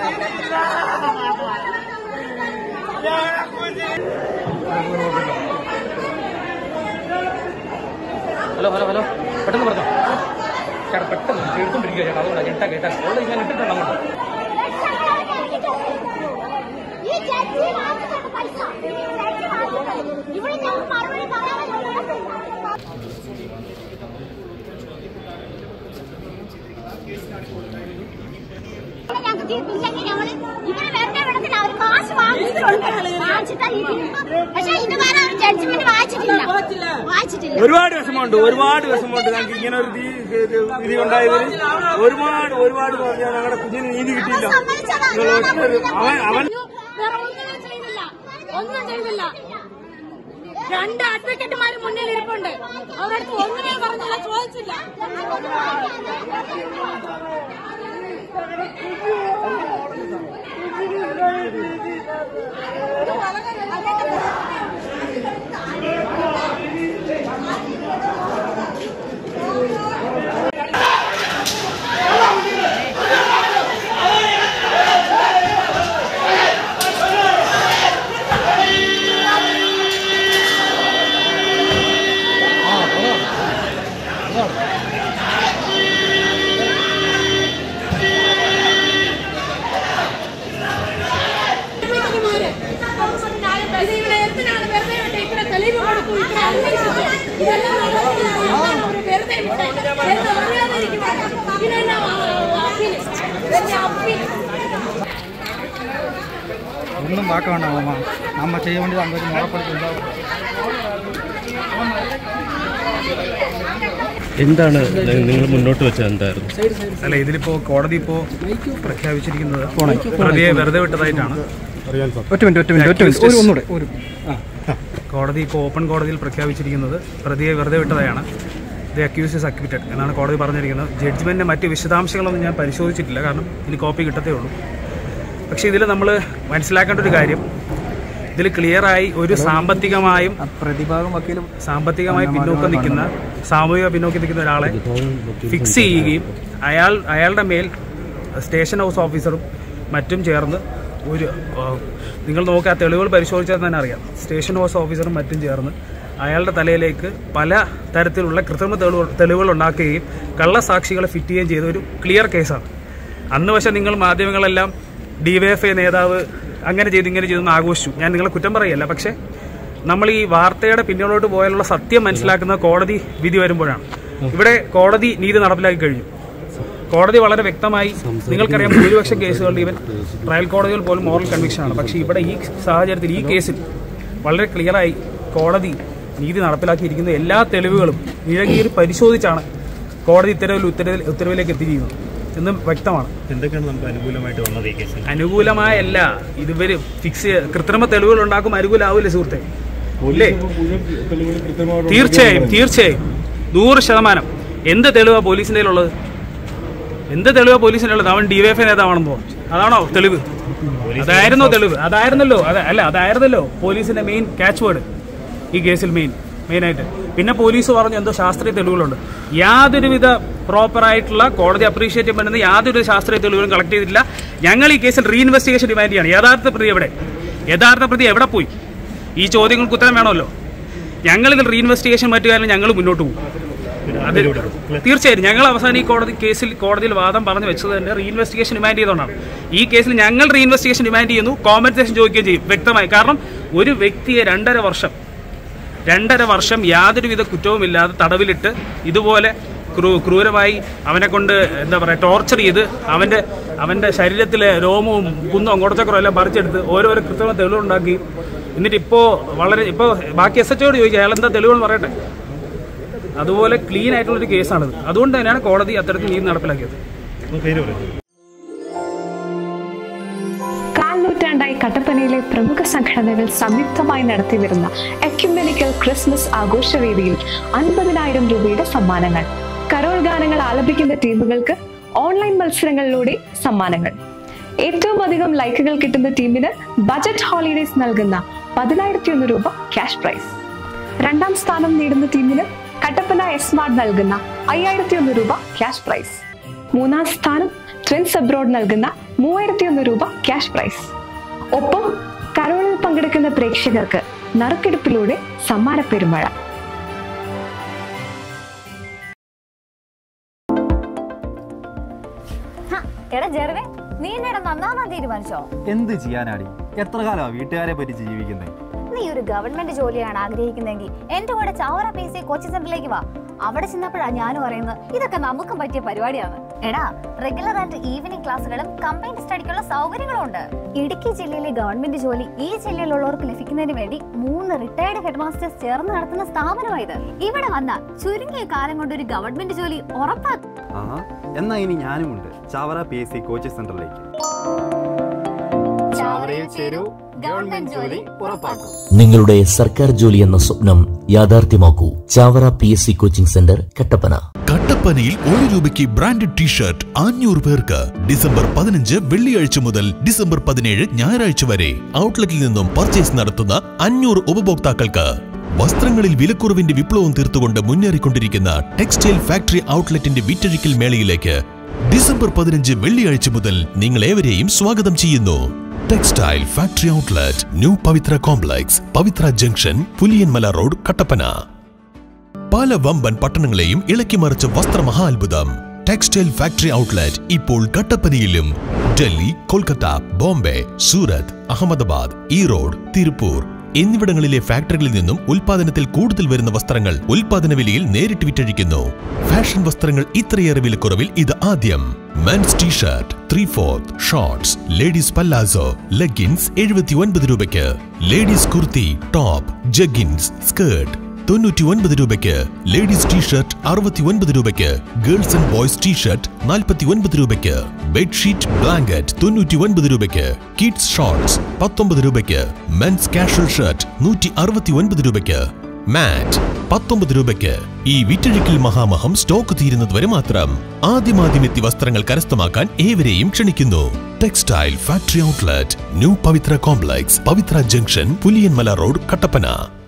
Hello hello hello പെട്ടെന്ന് പറഞ്ഞോ ചേട്ടാ പെട്ടെന്ന് എടുത്തോണ്ടിരിക്കുക ചേട്ടാ അതുകൊണ്ടാണ് ചേട്ടാ കേട്ടാ ഓൾറെഡി ഞാൻ ഇട്ടിട്ടുണ്ട് അങ്ങോട്ട് ഈ ജഡ്ജി വാങ്ങിച്ചിട്ടുണ്ട് പൈസ ജഡ്ജി വാങ്ങിച്ചിട്ടുണ്ട് ഇവിടെ ഞങ്ങൾ മറുപടി പറയാനുള്ള ഞങ്ങൾക്ക് തീർപ്പില്ലെങ്കിൽ ഞങ്ങൾ ഇവരെ വെറുതെ വിടത്തില്ല അവർ കാശ് വാങ്ങിച്ചിട്ടുണ്ട് വാങ്ങിച്ചിട്ടാ ഇരിക്കുന്നത്. പക്ഷേ ഇതുവരെ അവർ ജഡ്ജ്മെന്റ് വായിച്ചിട്ടില്ല വായിച്ചിട്ടില്ല ഒരുപാട് വിഷമമുണ്ട് ഒരുപാട് വിഷമമുണ്ട് ഞങ്ങൾക്ക് ഇങ്ങനെ ഒരു തീ- ഇത് വിധി ഉണ്ടായതിൽ ഒരുപാട് ഒരുപാട് എന്ന് പറഞ്ഞാൽ ഞങ്ങളുടെ കുഞ്ഞിന് നീതി കിട്ടിയില്ല സമ്മതിച്ചതാ. നിങ്ങൾ ഒറ്റ- അവൻ അവൻ വേറെ ഒന്നും ചെയ്തില്ല ഒന്നും ചെയ്തില്ല രണ്ട് അഡ്വക്കേറ്റുമാർ മുന്നിൽ ഇരിപ്പുണ്ട് അവരടുത്ത് ഒന്നിനെ പറഞ്ഞില്ല ചോദിച്ചില്ല ഇവിടെ എന്തിനാണ് വെറുതെ വിട്ട് ഇത്ര തെളിവ് കൊടുത്തു ഇത്ര അന്വേഷിച്ചു ഇതെല്ലാം നടക്കുന്നതാണ് ഒരു വെറുതെ വിട്ട് എന്ന് അറിയാതിരിക്കുവാണ് ഇതിനെല്ലാം അപ്പീൽ ഇതിന്റെ അപ്പീൽ ഒന്നും பார்க்க வேண்டாம் மாமா நம்ம செய்ய வேண்டியது அங்கே வச்சு முறைப்படுத்தி എന്താണ് നിങ്ങൾ മുന്നോട്ട് വെച്ചത് എന്തായിരുന്നു അല്ല ഇതിലിപ്പോ കോടതി ഇപ്പോ പ്രഖ്യാപിച്ചിരിക്കുന്നത് പ്രതിയെ വെറുതെ വിട്ടതായിട്ടാണ് ഒറ്റ മിനിറ്റ് ഒറ്റ മിനിറ്റ് ഒറ്റ മിനിറ്റ് ഒരു ഒന്നുകൂടെ ഒരു കോടതി ഇപ്പോൾ ഓപ്പൺ കോടതിയിൽ പ്രഖ്യാപിച്ചിരിക്കുന്നത് പ്രതിയെ വെറുതെ വിട്ടതായാണ് ദി അക്യൂസ് ഇസ് അക്വിറ്റഡ് എന്നാണ് കോടതി പറഞ്ഞിരിക്കുന്നത് ജഡ്ജ്മെന്റിന്റെ മറ്റ് വിശദാംശങ്ങളൊന്നും ഞാൻ പരിശോധിച്ചിട്ടില്ല കാരണം ഇനി കോപ്പി കിട്ടത്തേ ഉള്ളൂ പക്ഷേ ഇതിൽ നമ്മൾ മനസ്സിലാക്കേണ്ട ഒരു കാര്യം ഇതിൽ ക്ലിയറായി ഒരു സാമ്പത്തികമായും പ്രതിഭാഗം വക്കീലും സാമ്പത്തികമായി പിന്നോക്കം നിൽക്കുന്ന സാമൂഹിക പിന്നോക്കം നിൽക്കുന്ന ഒരാളെ ഫിക്സ് ചെയ്യുകയും അയാൾ അയാളുടെ മേൽ സ്റ്റേഷൻ ഹൗസ് ഓഫീസറും മറ്റും ചേർന്ന് ഒരു ആ, നിങ്ങൾ നോക്കുക ആ തെളിവുകൾ പരിശോധിച്ചാൽ തന്നെ അറിയാം സ്റ്റേഷൻ ഹൗസ് ഓഫീസറും മറ്റും ചേർന്ന് അയാളുടെ തലയിലേക്ക് പല തരത്തിലുള്ള കൃത്രിമ തെളിവുകൾ തെളിവുകൾ ഉണ്ടാക്കുകയും കള്ളസാക്ഷികളെ ഫിറ്റ് ചെയ്യുകയും ചെയ്ത ഒരു ക്ലിയർ കേസാണ് അന്ന് പക്ഷേ നിങ്ങൾ മാധ്യമങ്ങളെല്ലാം ഡിവൈഎഫ്ഐ നേതാവ് അങ്ങനെ ചെയ്തു ഇങ്ങനെ ചെയ്തു എന്ന് ആഘോഷിച്ചു ഞാൻ നിങ്ങളെ കുറ്റം പറയല്ല പക്ഷേ നമ്മൾ ഈ വാർത്തയുടെ പിന്നിലോട്ട് പോയാലുള്ള സത്യം മനസ്സിലാക്കുന്ന കോടതി വിധി വരുമ്പോഴാണ് ഇവിടെ കോടതി നീതി നടപ്പിലാക്കി കഴിഞ്ഞു കോടതി വളരെ വ്യക്തമായി നിങ്ങൾക്കറിയാം ഭൂരിപക്ഷം കേസുകളിൽ ഇവൻ ട്രയൽ കോടതികൾ പോലും മോറൽ കൺവിക്ഷനാണ് പക്ഷേ ഇവിടെ ഈ സാഹചര്യത്തിൽ ഈ കേസിൽ വളരെ ക്ലിയറായി കോടതി നീതി നടപ്പിലാക്കിയിരിക്കുന്ന എല്ലാ തെളിവുകളും ഇഴകീറി പരിശോധിച്ചാണ് കോടതി ഉത്തരവിൽ ഉത്തരവിൽ ഉത്തരവിലേക്ക് എത്തിയിരിക്കുന്നത് എന്നും വ്യക്തമാണ് എന്തൊക്കെയാണ് നമുക്ക് അനുകൂലമായിട്ട് വന്നത് ഈ കേസിൽ അനുകൂലമായല്ല ഇതുവരെ ഫിക്സ് കൃത്രിമ തെളിവുകൾ ഉണ്ടാക്കും അനുകൂലമാവില്ല സുഹൃത്തെ ഇല്ലേ തീർച്ചയായും തീർച്ചയായും നൂറ് ശതമാനം എന്ത് തെളിവാ പോലീസിന്റെ ഉള്ളത് എന്ത് തെളിവാ പോലീസിന്റെ ഉള്ളത് അവൻ ഡിവൈഎഫ്ഐ നേതാവാണെന്നോ അതാണോ തെളിവ് അതായിരുന്നോ തെളിവ് അതായിരുന്നല്ലോ അതെ അല്ല അതായിരുന്നല്ലോ പോലീസിന്റെ മെയിൻ ക്യാച്ച് വേർഡ് ഈ കേസിൽ മെയിൻ മെയിനായിട്ട് പിന്നെ പോലീസ് പറഞ്ഞു എന്തോ ശാസ്ത്രീയ തെളിവുകളുണ്ട് യാതൊരുവിധ പ്രോപ്പറായിട്ടുള്ള കോടതി അപ്രീഷിയേറ്റ് ചെയ്യുന്ന യാതൊരു ശാസ്ത്രീയ തെളിവുകളും കളക്ട് ചെയ്തിട്ടില്ല ഞങ്ങൾ ഈ കേസിൽ റീഇൻവെസ്റ്റിഗേഷൻ ഡിമാൻഡ് ചെയ്യാണ് യഥാർത്ഥ പ്രതി എവിടെ യഥാർത്ഥ പ്രതി എവിടെ പോയി ഈ ചോദ്യങ്ങൾക്ക് ഉത്തരം വേണമല്ലോ ഞങ്ങളിതിൽ റീഇൻവെസ്റ്റിഗേഷൻ മറ്റു കാര്യം ഞങ്ങൾ മുന്നോട്ട് പോകും അത് തീർച്ചയായും ഞങ്ങൾ അവസാനം ഈ കോടതി കേസിൽ കോടതിയിൽ വാദം പറഞ്ഞു വെച്ചത് തന്നെ റീഇൻവെസ്റ്റിഗേഷൻ ഡിമാൻഡ് ചെയ്തുകൊണ്ടാണ് ഈ കേസിൽ ഞങ്ങൾ റീഇൻവെസ്റ്റിഗേഷൻ ഡിമാൻഡ് ചെയ്യുന്നു കോമ്പൻസേഷൻ ചോദിക്കുകയും ചെയ്യും വ്യക്തമായി കാരണം ഒരു വ്യക്തിയെ രണ്ടര വർഷം രണ്ടര വർഷം യാതൊരുവിധ കുറ്റവുമില്ലാതെ തടവിലിട്ട് ഇതുപോലെ ക്രൂ ക്രൂരമായി അവനെ കൊണ്ട് എന്താ പറയുക ടോർച്ചർ ചെയ്ത് അവൻ്റെ അവൻ്റെ ശരീരത്തിലെ രോമവും കുന്നും അങ്ങോട്ടച്ചക്രവും എല്ലാം പറിച്ചെടുത്ത് ഓരോരോ കൃത്രിമ തെളിവുണ്ടാക്കി എന്നിട്ട് ഇപ്പോൾ വളരെ ഇപ്പോൾ ബാക്കി എസ് എച്ചോട് ചോദിക്കുക അയാൾ എന്താ തെളിവെന്ന് പറയട്ടെ അതുപോലെ ക്ലീൻ ആയിട്ടുള്ളൊരു കേസാണിത് അതുകൊണ്ട് തന്നെയാണ് കോടതി അത്തരത്തിൽ നീതി നടപ്പിലാക്കിയത് പേര് പറയും കാൽ നൂറ്റാണ്ടായി കട്ടപ്പനയിലെ പ്രമുഖ സംഘടനകൾ സംയുക്തമായി നടത്തിവരുന്ന എക്യുമെനിക്കൽ ക്രിസ്മസ് ആഘോഷവേദിയിൽ അൻപതിനായിരം രൂപയുടെ സമ്മാനങ്ങൾ കരോൾ ഗാനങ്ങൾ ആലപിക്കുന്ന ടീമുകൾക്ക് ഓൺലൈൻ മത്സരങ്ങളിലൂടെ സമ്മാനങ്ങൾ ഏറ്റവും അധികം ലൈക്കുകൾ കിട്ടുന്ന ടീമിന് ബജറ്റ് ഹോളിഡേസ് നൽകുന്ന പതിനായിരത്തി ഒന്ന് രൂപ ക്യാഷ് പ്രൈസ് രണ്ടാം സ്ഥാനം നേടുന്ന ടീമിന് കട്ടപ്പന എസ് സ്മാർട്ട് നൽകുന്ന അയ്യായിരത്തി ഒന്ന് രൂപ ക്യാഷ് പ്രൈസ് മൂന്നാം സ്ഥാനം ട്വിൻസ് അബ്രോഡ് നൽകുന്ന മൂവായിരത്തി ഒന്ന് രൂപ ക്യാഷ് പ്രൈസ് ഒപ്പം കരോളിൽ പങ്കെടുക്കുന്ന പ്രേക്ഷകർക്ക് നറുക്കെടുപ്പിലൂടെ സമ്മാന പെരുമഴ എടാ ജെർവേ നീ എന്നെ നന്നാവാൻ തീരുമാനിച്ചോ എന്ത് ചെയ്യാനാടി എത്ര കാലമാ വീട്ടുകാരെ പറ്റി ജീവിക്കുന്നത് നീ ഒരു ഗവൺമെന്റ് ജോലിയാണ് ആഗ്രഹിക്കുന്നതെങ്കിൽ എന്റെ കൂടെ ചാവറ പി സി കോച്ചിങ് സെന്ററിലേക്ക് വാ അവിടെ ചെന്നപ്പോഴാ ഞാനും അറിയുന്നത് ഇതൊക്കെ നമുക്കും പറ്റിയ പരിപാടിയാണ് എടാ റെഗുലർ ആൻഡ് ഈവനിംഗ് ക്ലാസ്സുകളും കമ്പൈൻഡ് സ്റ്റഡിക്കുള്ള സൗകര്യങ്ങളും ഉണ്ട് ഇടുക്കി ജില്ലയിലെ ഗവൺമെന്റ് ജോലി ഈ ജില്ലയിലുള്ളവർക്ക് ലഭിക്കുന്നതിന് വേണ്ടി മൂന്ന് റിട്ടയർഡ് ഹെഡ് മാസ്റ്റേഴ്സ് ചേർന്ന് നടത്തുന്ന സ്ഥാപനമായത് ഇവിടെ വന്ന ചുരുങ്ങിയ കാലം കൊണ്ട് ഒരു ഗവൺമെന്റ് ജോലി ഉറപ്പാക്കും ആ എന്നാ ഇനി ഞാനുമുണ്ട് ചാവറ പി എസ് സി കോച്ചിങ് സെന്ററിലേക്ക് ചാവറയിൽ ചേരൂ ഗവൺമെന്റ് ജോലി ഉറപ്പാക്കും നിങ്ങളുടെ സർക്കാർ ജോലി എന്ന സ്വപ്നം യാഥാർത്ഥ്യമാക്കൂ Chavara P S C coaching centre Kattappana കട്ടപ്പനയിൽ ഒരു രൂപയ്ക്ക് ബ്രാൻഡഡ് ടീഷർട്ട് അഞ്ഞൂറ് പേർക്ക് ഡിസംബർ പതിനഞ്ച് വെള്ളിയാഴ്ച മുതൽ ഡിസംബർ പതിനേഴ് ഞായറാഴ്ച വരെ ഔട്ട്ലെറ്റിൽ നിന്നും പർച്ചേസ് നടത്തുന്ന അഞ്ഞൂറ് ഉപഭോക്താക്കൾക്ക് വസ്ത്രങ്ങളിൽ വിലക്കുറവിന്റെ വിപ്ലവം തീർത്തുകൊണ്ട് മുന്നേറിക്കൊണ്ടിരിക്കുന്ന ടെക്സ്റ്റൈൽ ഫാക്ടറി ഔട്ട്ലെറ്റിന്റെ വിറ്റഴിക്കൽ മേളയിലേക്ക് ഡിസംബർ പതിനഞ്ച് വെള്ളിയാഴ്ച മുതൽ നിങ്ങൾ ഏവരെയും സ്വാഗതം ചെയ്യുന്നു textile factory outlet new Pavithra complex Pavithra junction Puliyanmala road Kattappana പല വമ്പൻ പട്ടണങ്ങളെയും ഇളക്കിമറിച്ച വസ്ത്രമഹാത്ഭുതം ടെക്സ്റ്റൈൽ ഫാക്ടറി ഔട്ട്ലെറ്റ് ഇപ്പോൾ കട്ടപ്പനയിലും ഡൽഹി കൊൽക്കത്ത ബോംബെ സൂറത്ത് അഹമ്മദാബാദ് ഈറോഡ് തിരുപ്പൂർ എന്നിവിടങ്ങളിലെ ഫാക്ടറികളിൽ നിന്നും ഉൽപാദനത്തിൽ കൂടുതൽ വരുന്ന വസ്ത്രങ്ങൾ ഉൽപാദന വിലയിൽ നേരിട്ട് വിറ്റഴിക്കുന്നു ഫാഷൻ വസ്ത്രങ്ങൾ ഇത്രയേറെ വിലക്കുറവിൽ ഇത് ആദ്യം men's t-shirt three fourth shorts ladies palazzo leggings എഴുപത്തി ഒൻപത് രൂപയ്ക്ക് ladies kurti top jeggings skirt തൊണ്ണൂറ്റി ഒൻപത് രൂപയ്ക്ക് ലേഡീസ് ടീഷർട്ട് അറുപത്തി ഒൻപത് രൂപയ്ക്ക് ഗേൾസ് ആൻഡ് ബോയ്സ് ടീഷർട്ട് നാൽപ്പത്തി ഒൻപത് രൂപയ്ക്ക് ബെഡ്ഷീറ്റ് ബ്ലാങ്കറ്റ് തൊണ്ണൂറ്റി ഒൻപത് രൂപയ്ക്ക് കിഡ്സ് ഷോർട്സ് പത്തൊമ്പത് രൂപയ്ക്ക് മെൻസ് കാഷ്വൽ ഷർട്ട് നൂറ്റി അറുപത്തി ഒൻപത് രൂപയ്ക്ക് മാറ്റ് പത്തൊമ്പത് രൂപയ്ക്ക് ഈ വിറ്റഴിക്കൽ മഹാമഹം സ്റ്റോക്ക് തീരുന്നത് വരെ മാത്രം ആദ്യമാദ്യം എത്തി വസ്ത്രങ്ങൾ കരസ്ഥമാക്കാൻ ഏവരെയും ക്ഷണിക്കുന്നു textile factory outlet new Pavithra complex Pavithra junction Puliyanmala road Kattappana